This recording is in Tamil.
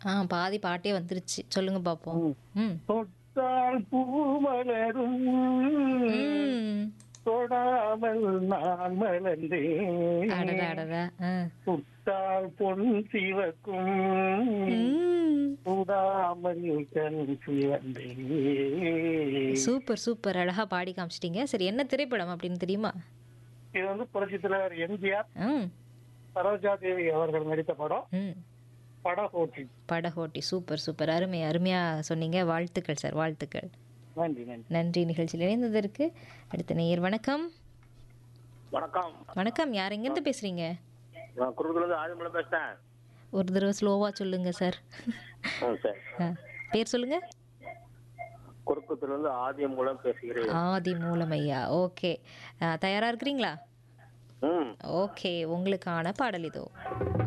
ஆ பாதி பாட்டே வந்துருச்சு சொல்லுங்க பார்ப்போம் ம் தொட்டால் பூ மலரும் ம் தொடாமல் நான் மலர்ந்தேன் அடடா அடடா ஆ சுட்டால் பொன் சிவக்கும் ம் சுடாமல் கண் சிவந்தேன் சூப்பர் சூப்பர் அழகா பாடி காமிச்சிட்டீங்க சரி என்ன திரைப்படம் அப்படின்னு தெரியுமா இது வந்து புரட்சி தலைவர் எம்ஜிஆர் ம் சரோஜா தேவி அவர்கள் நடித்த படம் ம் படகோட்டி படகோட்டி சூப்பர் சூப்பர் அருமை அருமையா சொன்னீங்க வாழ்த்துக்கள் சார் வாழ்த்துக்கள் நன்றி நன்றி நன்றி நிகழ்ச்சியில் இணைந்ததற்கு அடுத்த நேயர் வணக்கம் வணக்கம் வணக்கம் யார் எங்கேருந்து பேசுறீங்க நான் குறுக்குலேருந்து ஆதிமலை பேசுறேன் ஒரு தடவை ஸ்லோவா சொல்லுங்க சார் ம் சரி ஆ, பேர் சொல்லுங்க குறுக்குத்துலேருந்து ஆதியம் மூலம் பேசுகிறேன் ஆதி மூலமையா ஓகே தயாரா இருக்கிறீங்களா ம் ஓகே உங்களுக்கான பாடல் இதோ